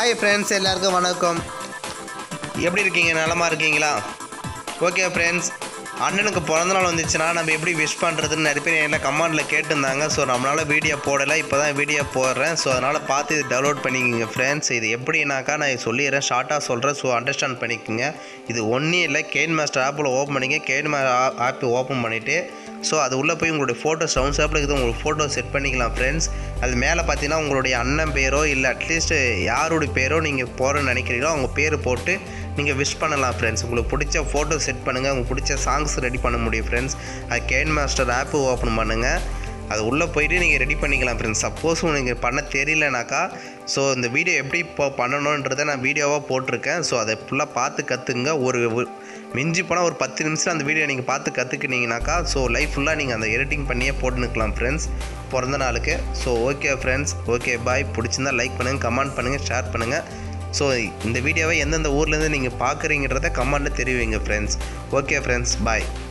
hi friends எல்லாருக்கும் வணக்கம் எப்படி இருக்கீங்க நலமா இருக்கீங்களா ஓகே ஃப்ரெண்ட்ஸ் அண்ணனுக்கு பிறந்த நாள் வந்துச்சுன்னா நம்ம எப்படி விஷ் பண்ணுறதுன்னு நிறைய பேர் என்ன கமெண்டில் கேட்டிருந்தாங்க ஸோ நம்மளால் வீடியோ போடலை இப்போ தான் வீடியோ போடுறேன் ஸோ அதனால் பார்த்து இது டவுன்லோட் பண்ணிக்கோங்க ஃப்ரெண்ட்ஸ் இது எப்படின்னாக்கா நான் சொல்லிடுறேன் ஷார்ட்டாக சொல்கிறேன் ஸோ அண்டர்ஸ்டாண்ட் பண்ணிக்கோங்க இது ஒன்றும் இல்லை கேன் மாஸ்டர் ஆப்பில் ஓப்பன் பண்ணிங்க கேன் மா ஆப் ஓப்பன் பண்ணிவிட்டு ஸோ அது உள்ளே போய் உங்களுடைய ஃபோட்டோ சவுண்ட் ஆப்பில் இருக்குது உங்களுக்கு ஃபோட்டோ செட் பண்ணிக்கலாம் ஃப்ரெண்ட்ஸ் அது மேலே பார்த்தீங்கன்னா உங்களுடைய அண்ணன் பேரோ இல்லை அட்லீஸ்ட் யாருடைய பேரோ நீங்கள் போகிறோன்னு நினைக்கிறீங்களோ அவங்க பேர் போட்டு நீங்கள் விஷ் பண்ணலாம் ஃப்ரெண்ட்ஸ் உங்களுக்கு பிடிச்ச ஃபோட்டோ செட் பண்ணுங்கள் உங்களுக்கு பிடிச்ச சாங்ஸ் ரெடி பண்ண முடியும் ஃப்ரெண்ட்ஸ் அது கேன் மாஸ்டர் ஆப்பு ஓப்பன் பண்ணுங்கள் அது உள்ளே போயிட்டு நீங்கள் ரெடி பண்ணிக்கலாம் ஃப்ரெண்ட்ஸ் சப்போஸ் உங்களுக்கு பண்ண தெரியலனாக்கா ஸோ இந்த வீடியோ எப்படி இப்போ பண்ணணுன்றதை நான் வீடியோவாக போட்டிருக்கேன் ஸோ அதை ஃபுல்லாக பார்த்து கற்றுங்க ஒரு ஒரு- மிஞ்சி போனால் ஒரு பத்து நிமிஷம் அந்த வீடியோ நீங்கள் பார்த்து கற்றுக்கினீங்கனாக்கா ஸோ லைஃப் ஃபுல்லாக நீங்கள் அந்த எடிட்டிங் பண்ணியே போட்டுனுக்கலாம் ஃப்ரெண்ட்ஸ் பிறந்த நாளுக்கு so okay friends okay bye பிடிச்சிருந்தா லைக் பண்ணுங்கள் கமெண்ட் பண்ணுங்கள் ஷேர் பண்ணுங்கள் ஸோ இந்த வீடியோவை எந்தெந்த ஊர்லேருந்து நீங்கள் பார்க்குறீங்கிறத கமெண்ட்டில் தெரிவிங்க ஃப்ரெண்ட்ஸ் ஓகே ஃப்ரெண்ட்ஸ் பாய்